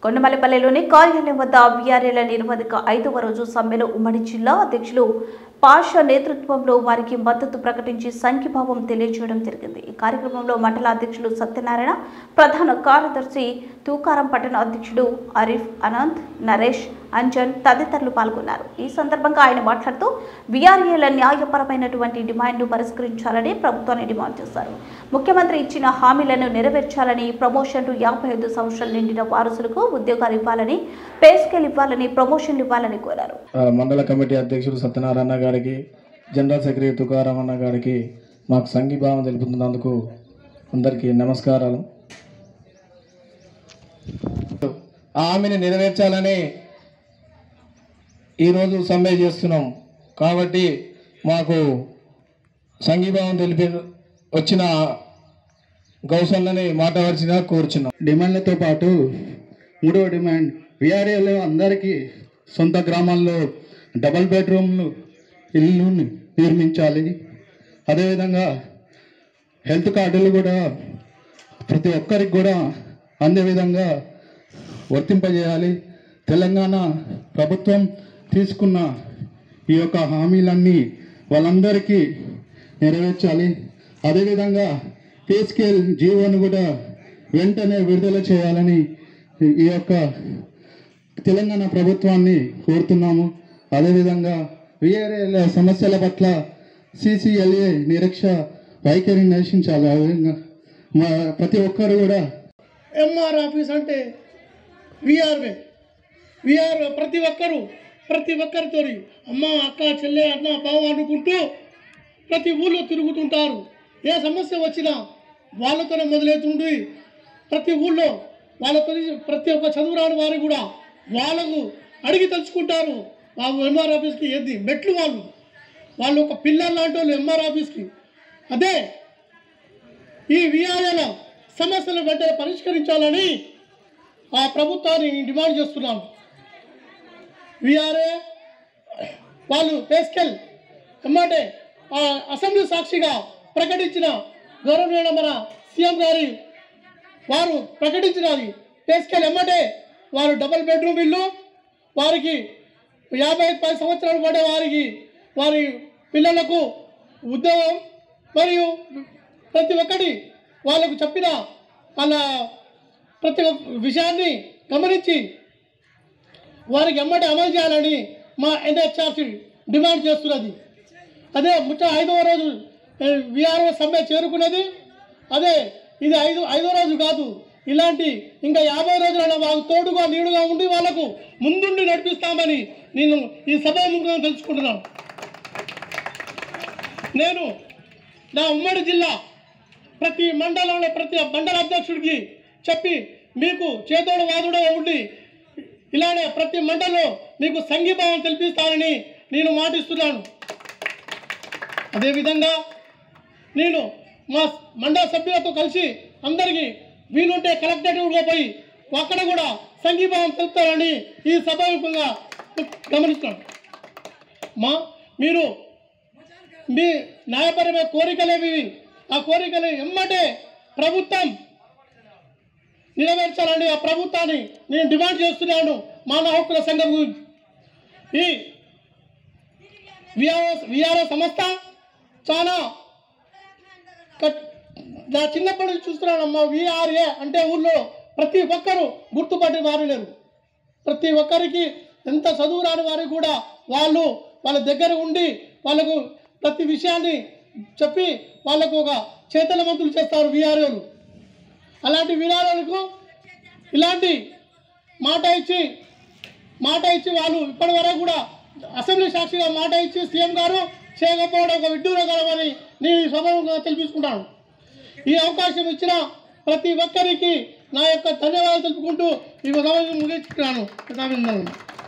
కొండమల్లిపల్లిలోని కార్యాలయం వద్ద వీఆర్ఏల నిరవధిక ఐదవ రోజు సమ్మెలో ఉమ్మడి జిల్లా అధ్యక్షులు పాషా నేతృత్వంలో వారికి మద్దతు ప్రకటించి సంఘీభావం తెలియజేయడం జరిగింది ఈ కార్యక్రమంలో మండల అధ్యక్షులు సత్యనారాయణ ప్రధాన కార్యదర్శి తూకారం పట్టణ అధ్యక్షుడు అరీఫ్ అనంత్ నరేష్ అంజన్ తదితరులు పాల్గొన్నారు ఈ సందర్భంగా ఆయన మాట్లాడుతూ వీఆర్ఏల న్యాయపరమైనటువంటి డిమాండ్ను పరిష్కరించాలని ప్రభుత్వాన్ని డిమాండ్ చేశారు ముఖ్యమంత్రి ఇచ్చిన హామీలను నెరవేర్చాలని ప్రమోషన్లు యాభై ఐదు సంవత్సరాలు నిండిన వారసులకు ఉద్యోగాలు ఇవ్వాలని పే స్కేల్ ఇవ్వాలని ప్రమోషన్లు ఇవ్వాలని కోరారు ఆ, మండల కమిటీ అధ్యక్షుడు సత్యనారాయణ గారికి జనరల్ సెక్రటరీ తుకారాం అన్న గారికి మాకు సంఘీభావం తెలుపుతున్నందుకు అందరికీ నమస్కారాలు ఆ హామీని నెరవేర్చాలని ఈరోజు సమ్మె చేస్తున్నాం కాబట్టి మాకు సంఘీభావం తెలిపి వచ్చిన గౌసన్నని మాట్లాడాల్సిన కోరుచున్నాం డిమాండ్లతో పాటు మూడవ డిమాండ్ విఆర్ఏలో అందరికీ సొంత గ్రామాల్లో డబల్ బెడ్రూమ్లు ఇల్లు నిర్మించాలి అదేవిధంగా హెల్త్ కార్డులు కూడా ప్రతి ఒక్కరికి కూడా అందే విధంగా వర్తింపజేయాలి తెలంగాణ ప్రభుత్వం తీసుకున్న ఈ యొక్క హామీలన్నీ వాళ్ళందరికీ నెరవేర్చాలి అదేవిధంగా పే స్కేల్ జీవోను కూడా వెంటనే విడుదల చేయాలని ఈ యొక్క తెలంగాణ ప్రభుత్వాన్ని కోరుతున్నాము అదేవిధంగా విఆర్ఏల సమస్యల పట్ల సిసిఎల్ఏ నిరీక్ష వైఖరిని నశించాలి అదేవిధంగా మా ప్రతి ఒక్కరు కూడా ఎంఆర్ ఆఫీస్ అంటే విఆర్ఏ విఆర్ ప్రతి ఒక్కరు ప్రతి ఒక్కరితో అమ్మ అక్క చెల్లె అన్న బావ అనుకుంటూ ప్రతి ఊళ్ళో తిరుగుతుంటారు ఏ సమస్య వచ్చినా వాళ్ళతోనే మొదలవుతుంది ప్రతి ఊళ్ళో వాళ్ళతో ప్రతి ఒక్క చదువురాని వారు కూడా వాళ్ళకు అడిగి తెలుసుకుంటారు బాబు ఎంఆర్ ఆఫీస్కి ఏది మెట్లు వాళ్ళు వాళ్ళు ఒక పిల్లలు లాంటి వాళ్ళు ఎంఆర్ ఆఫీస్కి అదే ఈ విఆర్ఏల సమస్యలు వెంటనే పరిష్కరించాలని ఆ ప్రభుత్వాన్ని డిమాండ్ చేస్తున్నాను విఆర్ఏ వాళ్ళు పేస్కెల్ ఎమ్మంటే ఆ అసెంబ్లీ సాక్షిగా ప్రకటించిన గౌరవనీయ మన సీఎం గారి వారు ప్రకటించినది పేస్కెల్ ఎమ్మటే వారు డబుల్ బెడ్రూమ్ ఇల్లు వారికి యాభై పది సంవత్సరాలు పడే వారికి వారి పిల్లలకు ఉద్యోగం మరియు ప్రతి ఒక్కటి వాళ్ళకు చెప్పిన వాళ్ళ ప్రతి ఒక్క విషయాన్ని గమనించి వారికి ఎమ్మటి అమలు చేయాలని మా ఎన్హెచ్ఆర్సీ డిమాండ్ చేస్తున్నది అదే ముచ్చ ఐదవ రోజు విఆర్ఓ సమ్మె చేరుకున్నది అదే ఇది ఐదు ఐదో రోజు కాదు ఇలాంటి ఇంకా యాభై రోజులైనా మాకు తోడుగా నీడుగా ఉండి వాళ్ళకు ముందుండి నడిపిస్తామని నేను ఈ సభాముఖంగా తెలుసుకుంటున్నాను నేను నా ఉమ్మడి జిల్లా ప్రతి మండలంలో ప్రతి మండల అధ్యక్షుడికి చెప్పి మీకు చేతోడు వాదుడు ఉండి ఇలానే ప్రతి మండలంలో మీకు సంఘీభావం తెలిపిస్తానని నేను మాటిస్తున్నాను అదేవిధంగా నేను మా మండల సభ్యులతో కలిసి అందరికీ వీలుంటే కలెక్టరేట్గా పోయి అక్కడ కూడా సంఘీభావం తెలుపుతారని ఈ సభాముఖంగా గమనిస్తున్నాను మా మీరు మీ న్యాయపరమైన కోరికలేవి ఆ కోరికలు ఎమ్మటే ప్రభుత్వం నెరవేర్చాలని ఆ ప్రభుత్వాన్ని నేను డిమాండ్ చేస్తున్నాను మానవ హక్కుల సంఘం గురించి ఈ విఆర్ఎస్ విఆర్ఎస్ సంస్థ చాలా కట్- నా చిన్నప్పటి నుంచి చూస్తున్నానమ్మా విఆర్ఏ అంటే ఊళ్ళో ప్రతి ఒక్కరూ గుర్తుపట్టి వారు లేరు ప్రతి ఒక్కరికి ఎంత చదువు రాని వారికి కూడా వాళ్ళు వాళ్ళ దగ్గర ఉండి వాళ్ళకు ప్రతి విషయాన్ని చెప్పి వాళ్ళకు ఒక చేతల మంతులు చేస్తారు విఆర్ఓలు అలాంటి విఆర్ఓలకు ఇలాంటి మాట ఇచ్చి మాట ఇచ్చి వాళ్ళు ఇప్పటి వరకు కూడా అసెంబ్లీ సాక్షిగా మాట ఇచ్చి సీఎం గారు చేయకపోవడం ఒక విడ్డూరకరమని నేను ఈ సభలో తెలిపించుకుంటాను ఈ అవకాశం ఇచ్చిన ప్రతి ఒక్కరికి నా యొక్క ధన్యవాదాలు తెలుపుకుంటూ ఈ సభ ముగించుకున్నాను కృతజ్ఞతలు